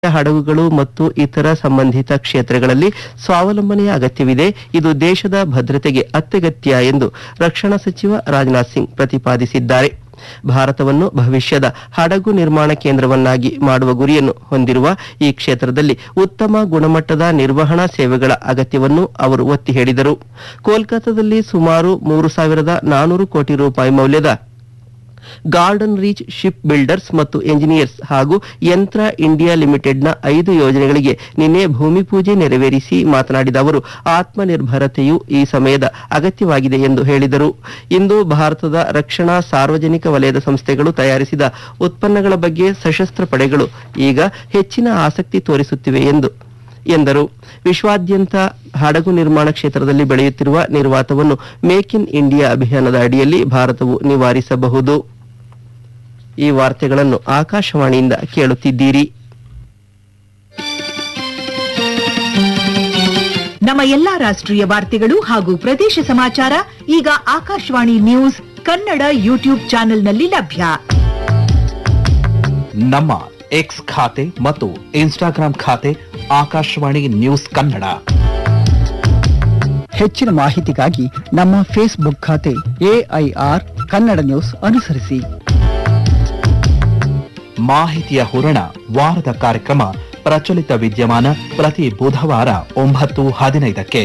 ಹಡಗುಗಳು ಮತ್ತು ಇತರ ಸಂಬಂಧಿತ ಕ್ಷೇತ್ರಗಳಲ್ಲಿ ಸ್ವಾವಲಂಬನೆಯ ಅಗತ್ಯವಿದೆ ಇದು ದೇಶದ ಭದ್ರತೆಗೆ ಅತ್ಯಗತ್ಯ ಎಂದು ರಕ್ಷಣಾ ಸಚಿವ ರಾಜನಾಥ್ ಸಿಂಗ್ ಪ್ರತಿಪಾದಿಸಿದ್ದಾರೆ ಭಾರತವನ್ನು ಭವಿಷ್ಯದ ಹಡಗು ನಿರ್ಮಾಣ ಕೇಂದ್ರವನ್ನಾಗಿ ಮಾಡುವ ಗುರಿಯನ್ನು ಹೊಂದಿರುವ ಈ ಕ್ಷೇತ್ರದಲ್ಲಿ ಉತ್ತಮ ಗುಣಮಟ್ಟದ ನಿರ್ವಹಣಾ ಸೇವೆಗಳ ಅಗತ್ಯವನ್ನು ಅವರು ಒತ್ತಿ ಹೇಳಿದರು ಕೋಲ್ಕತ್ತಾದಲ್ಲಿ ಸುಮಾರು ಮೂರು ಸಾವಿರದ ನಾನೂರು ಕೋಟಿ ರೂಪಾಯಿ ಮೌಲ್ಯದ ಗಾರ್ಡನ್ ರೀಚ್ ಶಿಪ್ ಬಿಲ್ಡರ್ಸ್ ಮತ್ತು ಎಂಜಿನಿಯರ್ಸ್ ಹಾಗೂ ಯಂತ್ರ ಇಂಡಿಯಾ ಲಿಮಿಟೆಡ್ನ ಐದು ಯೋಜನೆಗಳಿಗೆ ನಿನ್ನೆ ಭೂಮಿ ಪೂಜೆ ನೆರವೇರಿಸಿ ಮಾತನಾಡಿದ ಅವರು ಆತ್ಮನಿರ್ಭರತೆಯು ಈ ಸಮಯದ ಅಗತ್ಯವಾಗಿದೆ ಎಂದು ಹೇಳಿದರು ಇಂದು ಭಾರತದ ರಕ್ಷಣಾ ಸಾರ್ವಜನಿಕ ವಲಯದ ಸಂಸ್ಥೆಗಳು ತಯಾರಿಸಿದ ಉತ್ಪನ್ನಗಳ ಬಗ್ಗೆ ಸಶಸ್ತ್ರ ಪಡೆಗಳು ಈಗ ಹೆಚ್ಚಿನ ಆಸಕ್ತಿ ತೋರಿಸುತ್ತಿವೆ ಎಂದು ಎಂದರು ವಿಶ್ವಾದ್ಯಂತ ಹಡಗು ನಿರ್ಮಾಣ ಕ್ಷೇತ್ರದಲ್ಲಿ ಬೆಳೆಯುತ್ತಿರುವ ನಿರ್ವಾತವನ್ನು ಮೇಕ್ ಇನ್ ಇಂಡಿಯಾ ಅಭಿಯಾನದ ಅಡಿಯಲ್ಲಿ ಭಾರತವು ನಿವಾರಿಸಬಹುದು ಈ ವಾರ್ತೆಗಳನ್ನು ಆಕಾಶವಾಣಿಯಿಂದ ಕೇಳುತ್ತಿದ್ದೀರಿ ನಮ್ಮ ಎಲ್ಲಾ ರಾಷ್ಟ್ರೀಯ ವಾರ್ತೆಗಳು ಹಾಗೂ ಪ್ರದೇಶ ಸಮಾಚಾರ ಈಗ ಆಕಾಶವಾಣಿ ನ್ಯೂಸ್ ಕನ್ನಡ ಯೂಟ್ಯೂಬ್ ಚಾನೆಲ್ನಲ್ಲಿ ಲಭ್ಯ ನಮ್ಮ ಎಕ್ಸ್ ಖಾತೆ ಮತ್ತು ಇನ್ಸ್ಟಾಗ್ರಾಂ ಖಾತೆ ಆಕಾಶವಾಣಿ ನ್ಯೂಸ್ ಕನ್ನಡ ಹೆಚ್ಚಿನ ಮಾಹಿತಿಗಾಗಿ ನಮ್ಮ ಫೇಸ್ಬುಕ್ ಖಾತೆ ಎಐಆರ್ ಕನ್ನಡ ನ್ಯೂಸ್ ಅನುಸರಿಸಿ ಮಾಹಿತಿಯ ಹೂರಣ ವಾರದ ಕಾರ್ಯಕ್ರಮ ಪ್ರಚಲಿತ ವಿದ್ಯಮಾನ ಪ್ರತಿ ಬುಧವಾರ ಒಂಬತ್ತು ಹದಿನೈದಕ್ಕೆ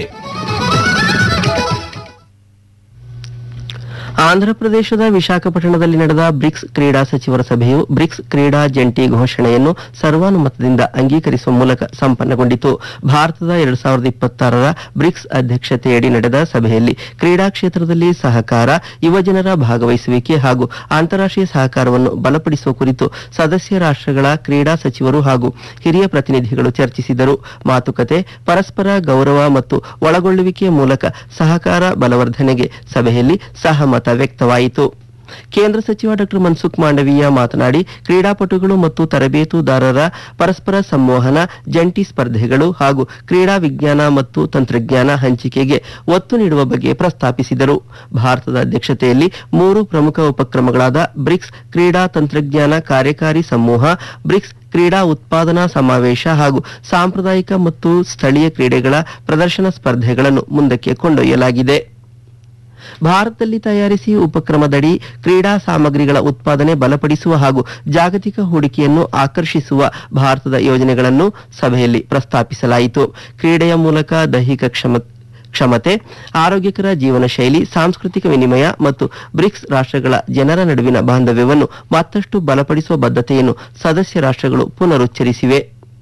ಆಂಧ್ರಪ್ರದೇಶದ ವಿಶಾಖಪಟ್ಟಣದಲ್ಲಿ ನಡೆದ ಬ್ರಿಕ್ಸ್ ಕ್ರೀಡಾ ಸಚಿವರ ಸಭೆಯು ಬ್ರಿಕ್ಸ್ ಕ್ರೀಡಾ ಜಂಟಿ ಘೋಷಣೆಯನ್ನು ಸರ್ವಾನುಮತದಿಂದ ಅಂಗೀಕರಿಸುವ ಮೂಲಕ ಸಂಪನ್ನಗೊಂಡಿತು ಭಾರತದ ಎರಡ್ ಸಾವಿರದ ಇಪ್ಪತ್ತಾರರ ಬ್ರಿಕ್ಸ್ ಅಧ್ಯಕ್ಷತೆಯಡಿ ನಡೆದ ಸಭೆಯಲ್ಲಿ ಕ್ರೀಡಾ ಕ್ಷೇತ್ರದಲ್ಲಿ ಸಹಕಾರ ಯುವಜನರ ಭಾಗವಹಿಸುವಿಕೆ ಹಾಗೂ ಅಂತಾರಾಷ್ಟ್ರೀಯ ಸಹಕಾರವನ್ನು ಬಲಪಡಿಸುವ ಕುರಿತು ಸದಸ್ಯ ರಾಷ್ಟ್ರಗಳ ಕ್ರೀಡಾ ಸಚಿವರು ಹಾಗೂ ಹಿರಿಯ ಪ್ರತಿನಿಧಿಗಳು ಚರ್ಚಿಸಿದರು ಮಾತುಕತೆ ಪರಸ್ಪರ ಗೌರವ ಮತ್ತು ಒಳಗೊಳ್ಳುವಿಕೆಯ ಮೂಲಕ ಸಹಕಾರ ಬಲವರ್ಧನೆಗೆ ಸಭೆಯಲ್ಲಿ ಸಹಮತ ವ್ಯಕ್ತವಾಯಿತು ಕೇಂದ್ರ ಸಚಿವ ಡಾಕ್ಟರ್ ಮನ್ಸುಖ್ ಮಾಂಡವೀಯ ಮಾತನಾಡಿ ಕ್ರೀಡಾಪಟುಗಳು ಮತ್ತು ತರಬೇತುದಾರರ ಪರಸ್ಪರ ಸಂವಹನ ಜಂಟಿ ಸ್ಪರ್ಧೆಗಳು ಹಾಗೂ ಕ್ರೀಡಾ ವಿಜ್ಞಾನ ಮತ್ತು ತಂತ್ರಜ್ಞಾನ ಹಂಚಿಕೆಗೆ ಒತ್ತು ನೀಡುವ ಬಗ್ಗೆ ಪ್ರಸ್ತಾಪಿಸಿದರು ಭಾರತದ ಅಧ್ಯಕ್ಷತೆಯಲ್ಲಿ ಮೂರು ಪ್ರಮುಖ ಉಪಕ್ರಮಗಳಾದ ಬ್ರಿಕ್ಸ್ ಕ್ರೀಡಾ ತಂತ್ರಜ್ಞಾನ ಕಾರ್ಯಕಾರಿ ಸಮೂಹ ಬ್ರಿಕ್ಸ್ ಕ್ರೀಡಾ ಉತ್ಪಾದನಾ ಸಮಾವೇಶ ಹಾಗೂ ಸಾಂಪ್ರದಾಯಿಕ ಮತ್ತು ಸ್ಥಳೀಯ ಕ್ರೀಡೆಗಳ ಪ್ರದರ್ಶನ ಸ್ಪರ್ಧೆಗಳನ್ನು ಮುಂದಕ್ಕೆ ಕೊಂಡೊಯ್ಯಲಾಗಿದೆ ಭಾರತದಲ್ಲಿ ತಯಾರಿಸಿ ಉಪಕ್ರಮದಡಿ ಕ್ರೀಡಾ ಸಾಮಗ್ರಿಗಳ ಉತ್ಪಾದನೆ ಬಲಪಡಿಸುವ ಹಾಗೂ ಜಾಗತಿಕ ಹೂಡಿಕೆಯನ್ನು ಆಕರ್ಷಿಸುವ ಭಾರತದ ಯೋಜನೆಗಳನ್ನು ಸಭೆಯಲ್ಲಿ ಪ್ರಸ್ತಾಪಿಸಲಾಯಿತು ಕ್ರೀಡೆಯ ಮೂಲಕ ದೈಹಿಕ ಕ್ಷಮ ಕ್ಷಮತೆ ಆರೋಗ್ಯಕರ ಜೀವನ ಶೈಲಿ ಸಾಂಸ್ಕೃತಿಕ ವಿನಿಮಯ ಮತ್ತು ಬ್ರಿಕ್ಸ್ ರಾಷ್ಟ್ರಗಳ ಜನರ ನಡುವಿನ ಬಾಂಧವ್ಯವನ್ನು ಮತ್ತಷ್ಟು ಬಲಪಡಿಸುವ ಬದ್ಧತೆಯನ್ನು ಸದಸ್ಯ ರಾಷ್ಟ್ರಗಳು ಪುನರುಚ್ಚರಿಸಿವೆ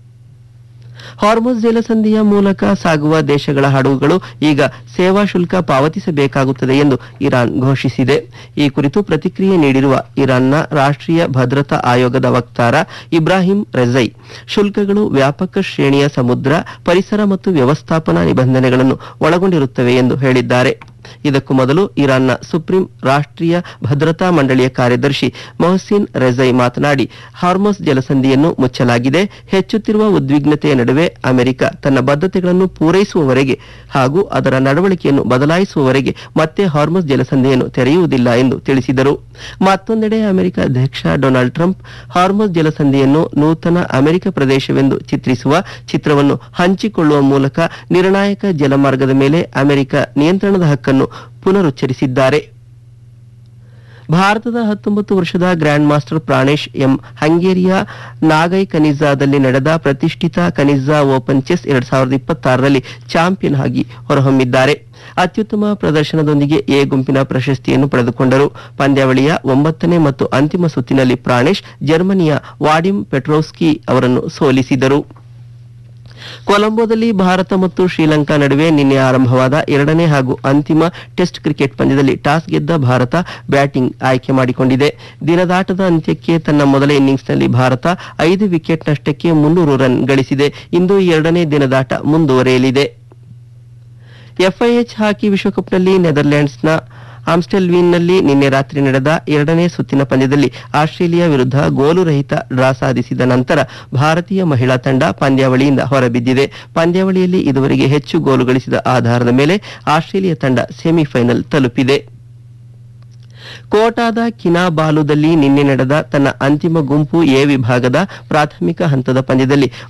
ಹಾರ್ಮೋಸ್ ಜಲಸಂಧಿಯ ಮೂಲಕ ಸಾಗುವ ದೇಶಗಳ ಹಡಗುಗಳು ಈಗ ಸೇವಾ ಶುಲ್ಕ ಪಾವತಿಸಬೇಕಾಗುತ್ತದೆ ಎಂದು ಇರಾನ್ ಘೋಷಿಸಿದೆ ಈ ಕುರಿತು ಪ್ರತಿಕ್ರಿಯೆ ನೀಡಿರುವ ಇರಾನ್ನ ರಾಷ್ಟ್ರೀಯ ಭದ್ರತಾ ಆಯೋಗದ ವಕ್ತಾರ ಇಬ್ರಾಹಿಂ ರೆಜೈ ಶುಲ್ಕಗಳು ವ್ಯಾಪಕ ಶ್ರೇಣಿಯ ಸಮುದ್ರ ಪರಿಸರ ಮತ್ತು ವ್ಯವಸ್ಥಾಪನಾ ನಿಬಂಧನೆಗಳನ್ನು ಒಳಗೊಂಡಿರುತ್ತವೆ ಎಂದು ಹೇಳಿದ್ದಾರೆ ಇದಕ್ಕೂ ಮೊದಲು ಇರಾನ್ನ ಸುಪ್ರೀಂ ರಾಷ್ಟ್ರೀಯ ಭದ್ರತಾ ಮಂಡಳಿಯ ಕಾರ್ಯದರ್ಶಿ ಮೊಹಸಿನ್ ರೆಜೈ ಮಾತನಾಡಿ ಹಾರ್ಮೋಸ್ ಜಲಸಂಧಿಯನ್ನು ಮುಚ್ಚಲಾಗಿದೆ ಹೆಚ್ಚುತ್ತಿರುವ ಉದ್ವಿಗ್ನತೆಯ ನಡುವೆ ಅಮೆರಿಕ ತನ್ನ ಬದ್ಧತೆಗಳನ್ನು ಪೂರೈಸುವವರೆಗೆ ಹಾಗೂ ಅದರ ನಡವಳಿಕೆಯನ್ನು ಬದಲಾಯಿಸುವವರೆಗೆ ಮತ್ತೆ ಹಾರ್ಮೋಸ್ ಜಲಸಂಧಿಯನ್ನು ತೆರೆಯುವುದಿಲ್ಲ ಎಂದು ತಿಳಿಸಿದರು ಮತ್ತೊಂದೆಡೆ ಅಮೆರಿಕ ಅಧ್ಯಕ್ಷ ಡೊನಾಲ್ಡ್ ಟ್ರಂಪ್ ಹಾರ್ಮೋಸ್ ಜಲಸಂಧಿಯನ್ನು ನೂತನ ಅಮೆರಿಕ ಪ್ರದೇಶವೆಂದು ಚಿತ್ರಿಸುವ ಚಿತ್ರವನ್ನು ಹಂಚಿಕೊಳ್ಳುವ ಮೂಲಕ ನಿರ್ಣಾಯಕ ಜಲಮಾರ್ಗದ ಮೇಲೆ ಅಮೆರಿಕ ನಿಯಂತ್ರಣದ ಹಕ್ಕನ್ನು ಪುನರುಚ್ಚರಿಸಿದ್ದಾರೆ ಭಾರತದ ಹತ್ತೊಂಬತ್ತು ವರ್ಷದ ಗ್ರ್ಯಾಂಡ್ ಮಾಸ್ಟರ್ ಪ್ರಾಣೇಶ್ ಎಂ ಹಂಗೇರಿಯ ನಾಗೈ ಕನಿಜಾದಲ್ಲಿ ನಡೆದ ಪ್ರತಿಷ್ಠಿತ ಕನಿಜಾ ಓಪನ್ ಚೆಸ್ ಎರಡ್ ಸಾವಿರದ ಇಪ್ಪತ್ತಾರರಲ್ಲಿ ಚಾಂಪಿಯನ್ ಆಗಿ ಹೊರಹೊಮ್ಮಿದ್ದಾರೆ ಅತ್ಯುತ್ತಮ ಪ್ರದರ್ಶನದೊಂದಿಗೆ ಎ ಗುಂಪಿನ ಪ್ರಶಸ್ತಿಯನ್ನು ಪಡೆದುಕೊಂಡರು ಪಂದ್ಯಾವಳಿಯ ಒಂಬತ್ತನೇ ಮತ್ತು ಅಂತಿಮ ಸುತ್ತಿನಲ್ಲಿ ಪ್ರಾಣೇಶ್ ಜರ್ಮನಿಯ ವಾಡಿಮ್ ಪೆಟ್ರೋಸ್ಕಿ ಅವರನ್ನು ಸೋಲಿಸಿದರು ಕೊಲಂಬೋದಲ್ಲಿ ಭಾರತ ಮತ್ತು ಶ್ರೀಲಂಕಾ ನಡುವೆ ನಿನ್ನೆ ಆರಂಭವಾದ ಎರಡನೇ ಹಾಗೂ ಅಂತಿಮ ಟೆಸ್ಟ್ ಕ್ರಿಕೆಟ್ ಪಂದ್ಯದಲ್ಲಿ ಟಾಸ್ ಗೆದ್ದ ಭಾರತ ಬ್ಯಾಟಿಂಗ್ ಆಯ್ಕೆ ಮಾಡಿಕೊಂಡಿದೆ ದಿನದಾಟದ ಅಂತ್ಯಕ್ಕೆ ತನ್ನ ಮೊದಲ ಇನ್ನಿಂಗ್ಸ್ನಲ್ಲಿ ಭಾರತ ಐದು ವಿಕೆಟ್ ನಷ್ಟಕ್ಕೆ ಮುನ್ನೂರು ರನ್ ಗಳಿಸಿದೆ ಇಂದು ಎರಡನೇ ದಿನದಾಟ ಮುಂದುವರೆಯಲಿದೆ ಎಫ್ಐಎಚ್ ಹಾಕಿ ವಿಶ್ವಕಪ್ನಲ್ಲಿ ನೆದರ್ಲೆಂಡ್ಸ್ನ ಆಮ್ಸ್ಟೆಲ್ವೀನ್ನಲ್ಲಿ ನಿನ್ನೆ ರಾತ್ರಿ ನಡೆದ ಎರಡನೇ ಸುತ್ತಿನ ಪಂದ್ಯದಲ್ಲಿ ಆಸ್ಟ್ರೇಲಿಯಾ ವಿರುದ್ಧ ಗೋಲು ರಹಿತ ಡ್ರಾ ಸಾಧಿಸಿದ ನಂತರ ಭಾರತೀಯ ಮಹಿಳಾ ತಂಡ ಪಂದ್ಯಾವಳಿಯಿಂದ ಹೊರಬಿದ್ದಿದೆ ಪಂದ್ಯಾವಳಿಯಲ್ಲಿ ಇದುವರೆಗೆ ಹೆಚ್ಚು ಗೋಲು ಗಳಿಸಿದ ಆಧಾರದ ಮೇಲೆ ಆಸ್ಟ್ರೇಲಿಯಾ ತಂಡ ಸೆಮಿಫೈನಲ್ ತಲುಪಿದೆ ಕೋಟಾದ ಕಿನಾಬಾಲುದಲ್ಲಿ ನಿನ್ನೆ ನಡೆದ ತನ್ನ ಅಂತಿಮ ಗುಂಪು ಎ ವಿಭಾಗದ ಪ್ರಾಥಮಿಕ ಹಂತದ ಪಂದ್ಯದಲ್ಲಿ